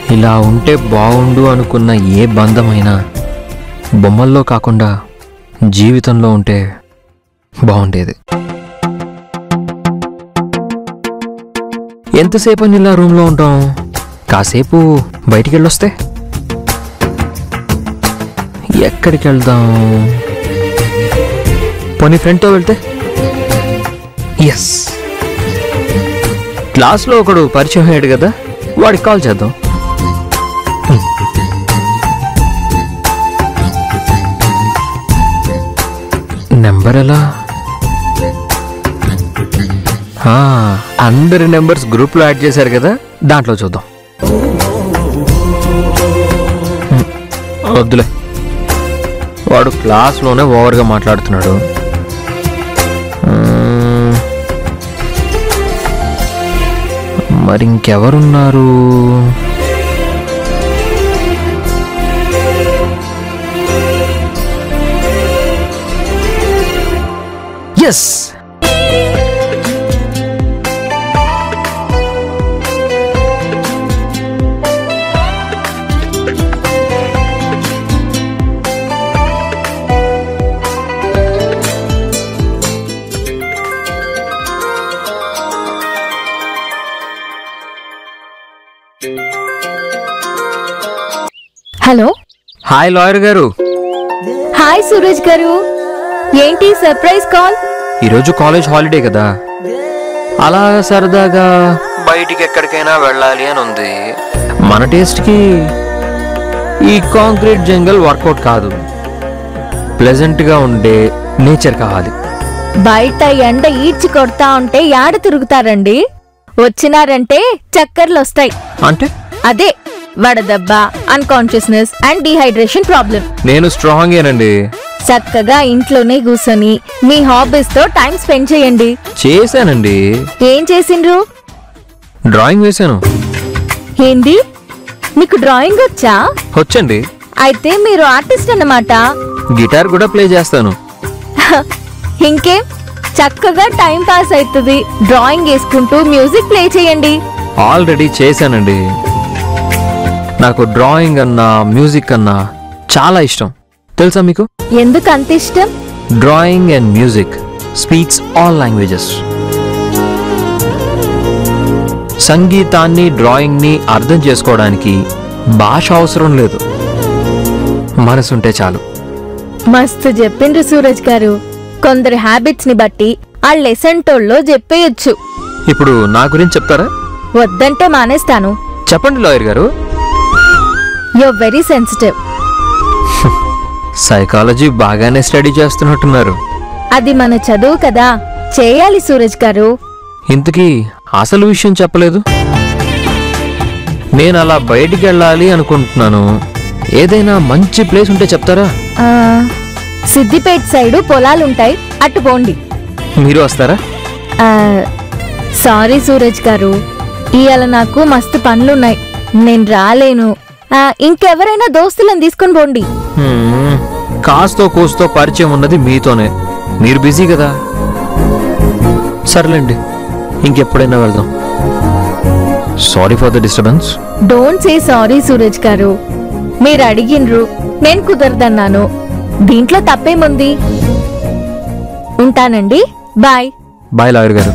ఇలా ఉంటే బాగుండు అనుకున్న ఏ బంధమైనా బొమ్మల్లో కాకుండా జీవితంలో ఉంటే బాగుండేది ఎంతసేపు అని ఇలా రూమ్లో ఉంటాం కాసేపు బయటికి వెళ్ళొస్తే ఎక్కడికి వెళ్దాం పోనీ ఫ్రెండ్తో వెళ్తే ఎస్ క్లాస్లో ఒకడు పరిచయం అయ్యాడు కదా వాడికి కాల్ చేద్దాం నెంబర్ ఎలా ఆ, అందరి నెంబర్స్ గ్రూప్లో యాడ్ చేశారు కదా దాంట్లో చూద్దాం హ్మ్, వద్దులే వాడు క్లాస్లోనే ఓవర్గా మాట్లాడుతున్నాడు మ్మ్. మరి ఇంకెవరున్నారు ఎస్ హలో హాయ్ లాయర్ గారు హాయ్ సూరజ్ గారు ఏంటి సర్ప్రైజ్ కాల్ ఈరోజు కాలేజ్ హాలిడే కదా అలా సరదాగా బయటికి ఎక్కడికైనా వెళ్ళాలి అని ఉంది మన టేస్ట్కి ఈ కాంక్రీట్ జంగల్ వర్కౌట్ కాదు ప్లెజెంట్గా ఉండే నేచర్ కావాలి బయట ఎండ ఈడ్చి కొడతా ఉంటే యాడ తిరుగుతారండి వచ్చినారంటే చక్కర్లు వస్తాయి అంటే అదే వడదెబ్బ అన్కాన్షియస్నెస్ అండ్ డిహైడ్రేషన్ ప్రాబ్లం నేను స్ట్రాంగేనండి చక్కగా ఇంట్లోనే కూర్చొని మీ హాబీస్ తో టైం స్పెండ్ చేయండి చేశానండి ఏం చేసిండ్రు డ్రాయింగ్ వేశాను ఏంది మీకు డ్రాయింగ్ వచ్చా వచ్చండి అయితే మీరు ఆర్టిస్ట్ అన్నమాట గిటార్ కూడా ప్లే చేస్తాను ఇంకేం చక్కగా టైం పాస్ అవుతుంది డ్రాయింగ్ వేసుకుంటూ మ్యూజిక్ ప్లే చేయండి ఆల్రెడీ చేశానండి నాకు డ్రాయింగ్ అన్నా మ్యూజిక్ అన్నా చాలా ఇష్టం తెలుసా మీకు ఎందుకు అంత ఇష్టం drawing and music speaks all languages సంగీతాన్ని డ్రాయింగ్ని అర్థం చేసుకోవడానికి భాష అవసరం లేదు మనసుంటే చాలు మస్తు చెప్పిండ్రు సూరజ్ గారు కొందరు హ్యాబిట్స్ ని బట్టి ఆ లెసన్ టోల్లో చెప్పేయొచ్చు ఇప్పుడు నా గురించి చెప్తారా వద్దంటే మానేస్తాను చెప్పండి లాయర్ గారు యు వెరీ సెన్సిటివ్ సైకాలజీ బాగానే స్టడీ చేస్తున్నట్టున్నారు అది మన చదువు కదా చేయాలి సూరజ్ గారు ఇంతకీ అసలు విషయం చెప్పలేదు నేను అలా బయటికి వెళ్ళాలి అనుకుంటున్నాను ఏదైనా మంచి ప్లేస్ ఉంటే చెప్తారా ఆ, సిద్దిపేట సైడు పొలాలుంటాయి అటు పోండి మీరు వస్తారా ఆ, సారీ సూరజ్ గారు ఇవాళ నాకు మస్తు పనులున్నాయి నేను రాలేను ఆ, ఇంకెవరైనా దోస్తులను తీసుకొని పోండి హ్మ్, కాస్తో కూస్తో పరిచయం ఉన్నది మీతోనే మీరు బిజీ కదా సర్లేండి ఇంకెప్పుడైనా వెళ్దాం sorry for the disturbance don't say sorry Suraj గారు మీరు అడిగిన్రు నేను కుదరదన్నాను దీంట్లో తప్పేముంది ఉంటానండి బాయ్ బాయ్ లాయర్ గారు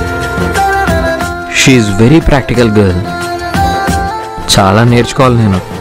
షీఈ్ వెరీ ప్రాక్టికల్ గర్ల్ చాలా నేర్చుకోవాలి నేను